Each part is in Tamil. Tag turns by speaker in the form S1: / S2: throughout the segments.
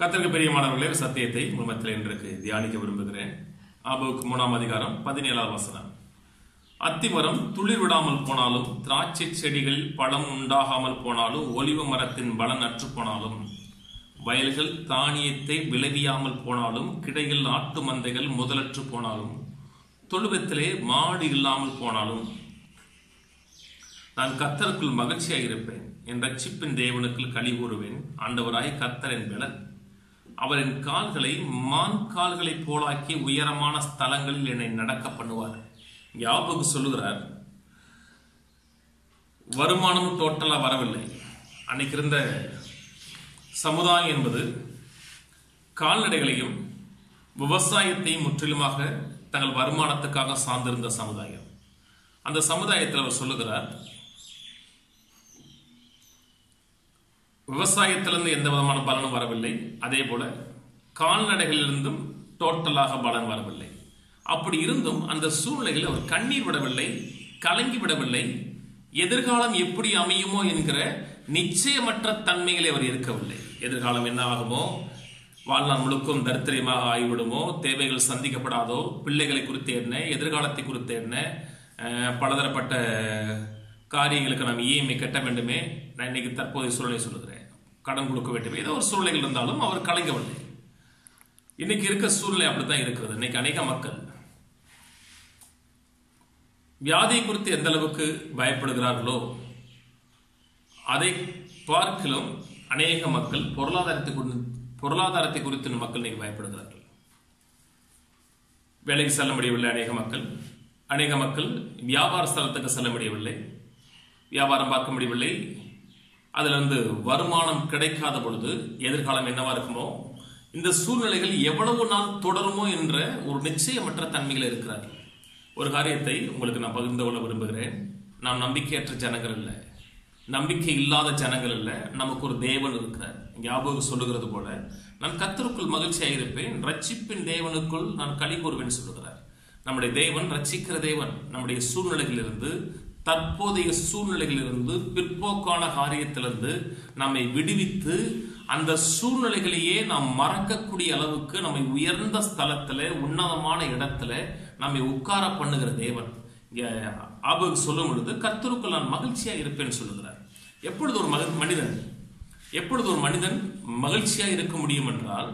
S1: கத்தருக்கு பெரியமானவர்களே ஒரு சத்தியத்தை உண்மத்தில் இன்றைக்கு தியானிக்க விரும்புகிறேன் ஆபுக்கு மூணாம் அதிகாரம் பதினேழாம் வசனம் அத்திமரம் துளிர் விடாமல் போனாலும் திராட்சை செடிகள் பழம் உண்டாகாமல் போனாலும் ஒலிவ மரத்தின் பலன் அற்று போனாலும் வயல்கள் தானியத்தை விளைவியாமல் போனாலும் கிடையில் ஆட்டு மந்தைகள் முதலற்று போனாலும் தொழுவத்திலே மாடு இல்லாமல் போனாலும் நான் கத்தருக்குள் மகிழ்ச்சியாக இருப்பேன் என் ரட்சிப்பின் தேவனுக்கு களி கூறுவேன் ஆண்டவராய் கத்தரின் பலன் அவரின் கால்களை மான் கால்களைப் போலாக்கி உயரமான ஸ்தலங்களில் என்னை நடக்க பண்ணுவார் யாபுக்கு சொல்லுகிறார் வருமானம் டோட்டலா வரவில்லை அன்னைக்கு இருந்த சமுதாயம் என்பது கால்நடைகளையும் விவசாயத்தையும் முற்றிலுமாக தங்கள் வருமானத்துக்காக சார்ந்திருந்த சமுதாயம் அந்த சமுதாயத்தில் அவர் சொல்லுகிறார் விவசாயத்திலிருந்து எந்த விதமான பலனும் வரவில்லை அதே போல கால்நடைகளிலிருந்தும் டோட்டலாக பலன் வரவில்லை அப்படி இருந்தும் அந்த சூழ்நிலையில் அவர் கண்ணீர் விடவில்லை கலங்கி விடவில்லை எதிர்காலம் எப்படி அமையுமோ என்கிற நிச்சயமற்ற தன்மைகளை அவர் இருக்கவில்லை எதிர்காலம் என்ன ஆகுமோ வாழ்நாள் முழுக்கும் தரித்திரியமாக ஆகிவிடுமோ தேவைகள் சந்திக்கப்படாதோ பிள்ளைகளை குறித்து என்ன எதிர்காலத்தை குறித்து என்ன அஹ், பலதரப்பட்ட காரியங்களுக்கு நாம் இஎம்ஐ கட்ட வேண்டுமே நான் இன்னைக்கு தற்போதைய சூழ்நிலை சொல்லுகிறேன் கடன் கொடுக்க வேண்டுமே ஏதோ ஒரு சூழ்நிலைகள் இருந்தாலும் அவர் கலங்கவில்லை இன்னைக்கு இருக்க சூழ்நிலை அப்படித்தான் இருக்கிறது இன்னைக்கு அநேக மக்கள் வியாதியை குறித்து எந்த அளவுக்கு பயப்படுகிறார்களோ அதை பார்க்கிலும் அநேக மக்கள் பொருளாதாரத்தை குறித்து பொருளாதாரத்தை குறித்து மக்கள் இன்னைக்கு பயப்படுகிறார்கள் வேலைக்கு செல்ல முடியவில்லை அநேக மக்கள் அநேக மக்கள் வியாபார ஸ்தலத்துக்கு செல்ல முடியவில்லை வியாபாரம் பார்க்க முடியவில்லை அதிலிருந்து வருமானம் கிடைக்காத பொழுது எதிர்காலம் என்னவா இருக்குமோ இந்த சூழ்நிலைகள் எவ்வளவு நாள் தொடருமோ என்ற ஒரு நிச்சயமற்ற தன்மைகள் இருக்கிறார்கள் ஒரு காரியத்தை உங்களுக்கு நான் பகிர்ந்து கொள்ள விரும்புகிறேன் நாம் நம்பிக்கையற்ற ஜனங்கள் இல்லை நம்பிக்கை இல்லாத ஜனங்கள் இல்லை நமக்கு ஒரு தேவன் இருக்கிறார் ஞாபகம் சொல்லுகிறது போல நான் கத்தருக்குள் மகிழ்ச்சியாக இருப்பேன் ரட்சிப்பின் தேவனுக்குள் நான் களி கூறுவேன் சொல்லுகிறார் நம்முடைய தேவன் ரட்சிக்கிற தேவன் நம்முடைய சூழ்நிலைகளிலிருந்து தற்போதைய சூழ்நிலைகளிலிருந்து பிற்போக்கான காரியத்திலிருந்து நம்மை விடுவித்து அந்த சூழ்நிலைகளையே நாம் மறக்கக்கூடிய அளவுக்கு நம்மை உயர்ந்த ஸ்தலத்துல உன்னதமான இடத்துல நம்மை உட்கார பண்ணுகிற தேவன் இங்க ஆபகு சொல்லும் பொழுது கர்த்தருக்குள் நான் மகிழ்ச்சியா இருப்பேன்னு சொல்லுகிறார் எப்பொழுது ஒரு மக- மனிதன் எப்பொழுது ஒரு மனிதன் மகிழ்ச்சியா இருக்க முடியும் என்றால்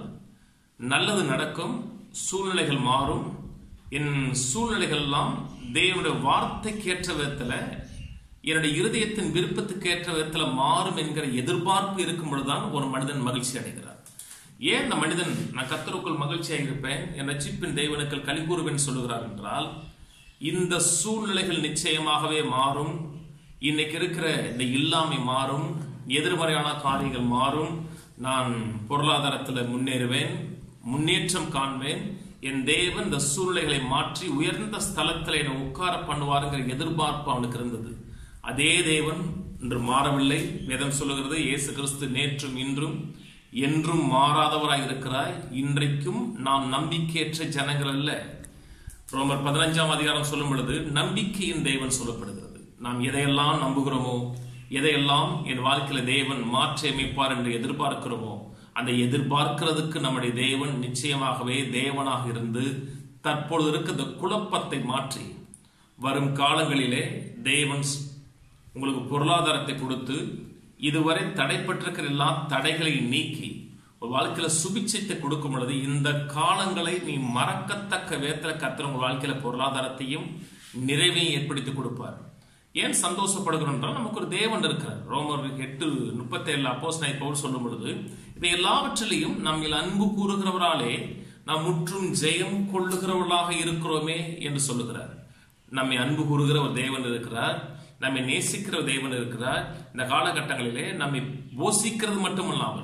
S1: நல்லது நடக்கும் சூழ்நிலைகள் மாறும் என் சூழ்நிலைகள் எல்லாம் தேவனுடைய வார்த்தைக்கேற்ற விதத்துல என்னுடைய இருதயத்தின் விருப்பத்துக்கு ஏற்ற விதத்துல மாறும் என்கிற எதிர்பார்ப்பு இருக்கும் பொழுதுதான் ஒரு மனிதன் மகிழ்ச்சி அடைகிறார் ஏன் இந்த மனிதன் நான் கத்தருக்குள் மகிழ்ச்சியாக இருப்பேன் என் ரட்சிப்பின் தேவனுக்கு களி கூறுவேன் சொல்லுகிறார் என்றால் இந்த சூழ்நிலைகள் நிச்சயமாகவே மாறும் இன்னைக்கு இருக்கிற இந்த இல்லாமை மாறும் எதிர்மறையான காரியங்கள் மாறும் நான் பொருளாதாரத்தில் முன்னேறுவேன் முன்னேற்றம் காண்பேன் என் தேவன் இந்த சூழ்நிலைகளை மாற்றி உயர்ந்த ஸ்தலத்தில் என்னை உட்கார பண்ணுவாருங்கிற எதிர்பார்ப்பு அவனுக்கு இருந்தது அதே தேவன் இன்று மாறவில்லை வேதம் சொல்லுகிறது இயேசு கிறிஸ்து நேற்றும் இன்றும் என்றும் மாறாதவராய் இருக்கிறாய் இன்றைக்கும் நாம் நம்பிக்கையற்ற ஜனங்கள் அல்ல ரோமர் பதினஞ்சாம் அதிகாரம் சொல்லும் பொழுது நம்பிக்கையின் தேவன் சொல்லப்படுகிறது நாம் எதையெல்லாம் நம்புகிறோமோ எதையெல்லாம் என் வாழ்க்கையில தேவன் மாற்றி அமைப்பார் என்று எதிர்பார்க்கிறோமோ அந்த எதிர்பார்க்கிறதுக்கு நம்முடைய தேவன் நிச்சயமாகவே தேவனாக இருந்து தற்பொழுது இருக்க இந்த குழப்பத்தை மாற்றி வரும் காலங்களிலே தேவன் உங்களுக்கு பொருளாதாரத்தை கொடுத்து இதுவரை தடைப்பட்டிருக்கிற எல்லா தடைகளை நீக்கி ஒரு வாழ்க்கையில சுபிட்சத்தை கொடுக்கும் பொழுது இந்த காலங்களை நீ மறக்கத்தக்க விதத்துல கத்திர உங்க வாழ்க்கையில பொருளாதாரத்தையும் நிறைவையும் ஏற்படுத்தி கொடுப்பார் ஏன் சந்தோஷப்படுகிறோம் என்றால் நமக்கு ஒரு தேவன் இருக்கிறார் ரோமர் எட்டு முப்பத்தி ஏழு அப்போஸ் நான் பவுல் சொல்லும் பொழுது இவை எல்லாவற்றிலையும் நம்மில் அன்பு கூறுகிறவராலே நாம் முற்றும் ஜெயம் கொள்ளுகிறவர்களாக இருக்கிறோமே என்று சொல்லுகிறார் நம்மை அன்பு கூறுகிற ஒரு தேவன் இருக்கிறார் நம்மை நேசிக்கிற ஒரு தேவன் இருக்கிறார் இந்த காலகட்டங்களிலே நம்மை போஷிக்கிறது மட்டுமல்லாமல்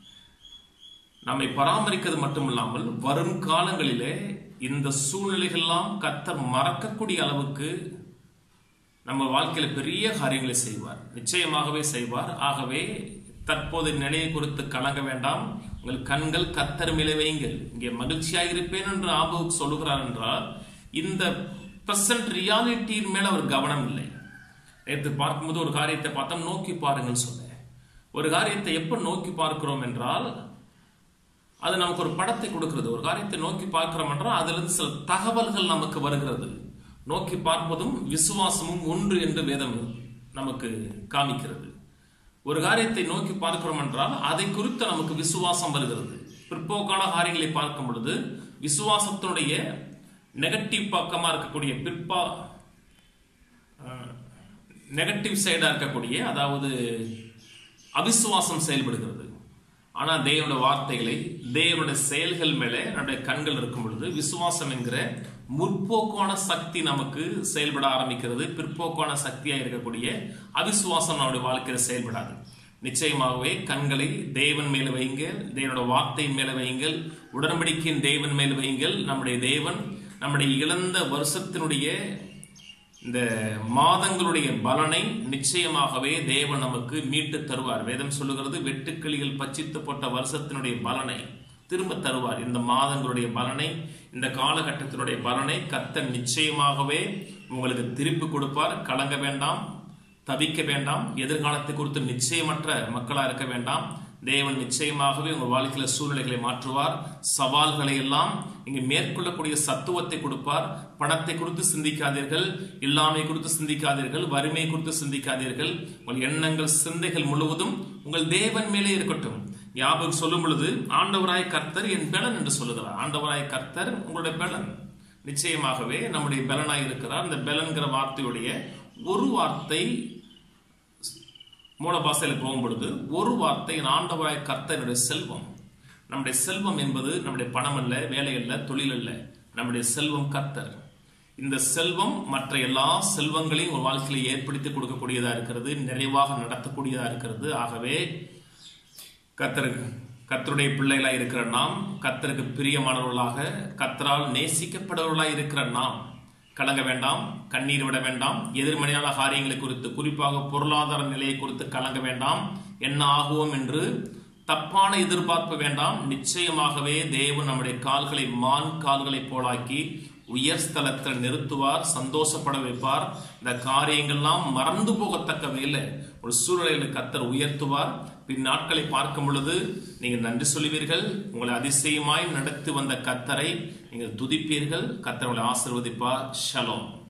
S1: நம்மை பராமரிக்கிறது மட்டுமில்லாமல் வரும் காலங்களிலே இந்த சூழ்நிலைகள்லாம் கத்தர் மறக்கக்கூடிய அளவுக்கு நம்ம வாழ்க்கையில பெரிய காரியங்களை செய்வார் நிச்சயமாகவே செய்வார் ஆகவே தற்போது நிலையை குறித்து கலங்க வேண்டாம் உங்கள் கண்கள் கத்தர் மேலே வையுங்கள் இங்கே மகிழ்ச்சியாக இருப்பேன் என்று ஆபுக் சொல்லுகிறார் என்றால் இந்த பிரசன்ட் ரியாலிட்டியின் மேல அவர் கவனம் இல்லை நேற்று பார்க்கும்போது ஒரு காரியத்தை பார்த்தோம் நோக்கி பாருங்கன்னு சொன்னேன் ஒரு காரியத்தை எப்ப நோக்கி பார்க்கிறோம் என்றால் அது நமக்கு ஒரு படத்தை கொடுக்கிறது ஒரு காரியத்தை நோக்கி பார்க்கிறோம் என்றால் அதுல இருந்து சில தகவல்கள் நமக்கு வருகிறது நோக்கி பார்ப்பதும் விசுவாசமும் ஒன்று என்று வேதம் நமக்கு காமிக்கிறது ஒரு காரியத்தை நோக்கி பார்க்கிறோம் என்றால் அதை குறித்து நமக்கு விசுவாசம் வருகிறது பிற்போக்கான காரியங்களை பார்க்கும் பொழுது விசுவாசத்தினுடைய நெகட்டிவ் பக்கமா இருக்கக்கூடிய பிற்பா நெகட்டிவ் சைடா இருக்கக்கூடிய அதாவது அவிசுவாசம் செயல்படுகிறது ஆனா தேவனுடைய வார்த்தைகளை தேவனுடைய செயல்கள் மேலே நம்முடைய கண்கள் இருக்கும் பொழுது விசுவாசம் என்கிற முற்போக்கான சக்தி நமக்கு செயல்பட ஆரம்பிக்கிறது பிற்போக்கான சக்தியா இருக்கக்கூடிய அவிசுவாசம் நம்முடைய வாழ்க்கையில செயல்படாது நிச்சயமாகவே கண்களை தேவன் மேல வைங்க தேவனோட வார்த்தையின் மேல வையுங்கள் உடன்படிக்கையின் தேவன் மேல வையுங்கள் நம்முடைய தேவன் நம்முடைய இழந்த வருஷத்தினுடைய இந்த மாதங்களுடைய பலனை நிச்சயமாகவே தேவன் நமக்கு மீட்டு தருவார் வேதம் சொல்லுகிறது வெட்டுக்கிளிகள் பச்சித்து போட்ட வருஷத்தினுடைய பலனை திரும்ப தருவார் இந்த மாதங்களுடைய பலனை இந்த காலகட்டத்தினுடைய பலனை கர்த்தர் நிச்சயமாகவே உங்களுக்கு திருப்பி கொடுப்பார் கலங்க வேண்டாம் தவிக்க வேண்டாம் எதிர்காலத்தை குறித்து நிச்சயமற்ற மக்களா இருக்க வேண்டாம் தேவன் நிச்சயமாகவே உங்கள் வாழ்க்கையில சூழ்நிலைகளை மாற்றுவார் சவால்களை எல்லாம் இங்கு மேற்கொள்ளக்கூடிய சத்துவத்தை கொடுப்பார் பணத்தை குறித்து சிந்திக்காதீர்கள் இல்லாமை குறித்து சிந்திக்காதீர்கள் வறுமை குறித்து சிந்திக்காதீர்கள் உங்கள் எண்ணங்கள் சிந்தைகள் முழுவதும் உங்கள் தேவன் மேலே இருக்கட்டும் ஞாபகம் சொல்லும் பொழுது ஆண்டவராய் கர்த்தர் என் பலன் என்று சொல்லுகிறார் ஆண்டவராய் கர்த்தர் உங்களுடைய பலன் நிச்சயமாகவே நம்முடைய பலனாய் இருக்கிறார் அந்த பலன்கிற வார்த்தையுடைய ஒரு வார்த்தை மூல பாசையில் போகும் பொழுது ஒரு வார்த்தை ஆண்டவராய் கர்த்தருடைய செல்வம் நம்முடைய செல்வம் என்பது நம்முடைய பணம் அல்ல வேலை அல்ல தொழில் அல்ல நம்முடைய செல்வம் கர்த்தர் இந்த செல்வம் மற்ற எல்லா செல்வங்களையும் ஒரு வாழ்க்கையில ஏற்படுத்தி கொடுக்கக்கூடியதா இருக்கிறது நிறைவாக நடத்தக்கூடியதா இருக்கிறது ஆகவே கர்த்தருக்கு கர்த்தருடைய பிள்ளைகளா இருக்கிற நாம் கர்த்தருக்கு பிரியமானவர்களாக கர்த்தரால் நேசிக்கப்படுவர்களாக இருக்கிற நாம் கலங்க வேண்டாம் கண்ணீர் விட வேண்டாம் எதிர்மறையான காரியங்களை குறித்து குறிப்பாக பொருளாதார நிலையை குறித்து கலங்க வேண்டாம் என்ன ஆகுவோம் என்று தப்பான எதிர்பார்ப்பு வேண்டாம் நிச்சயமாகவே தேவன் நம்முடைய கால்களை மான் கால்களை போலாக்கி உயர் ஸ்தலத்தில் நிறுத்துவார் சந்தோஷப்பட வைப்பார் இந்த காரியங்கள்லாம் மறந்து போகத்தக்க வகையில் ஒரு சூழ்நிலையில் கத்தர் உயர்த்துவார் பின் நாட்களை பார்க்கும் பொழுது நீங்கள் நன்றி சொல்லுவீர்கள் உங்களை அதிசயமாய் நடத்தி வந்த கத்தரை நீங்கள் துதிப்பீர்கள் கத்தர் உங்களை ஆசிர்வதிப்பார் ஷலோம்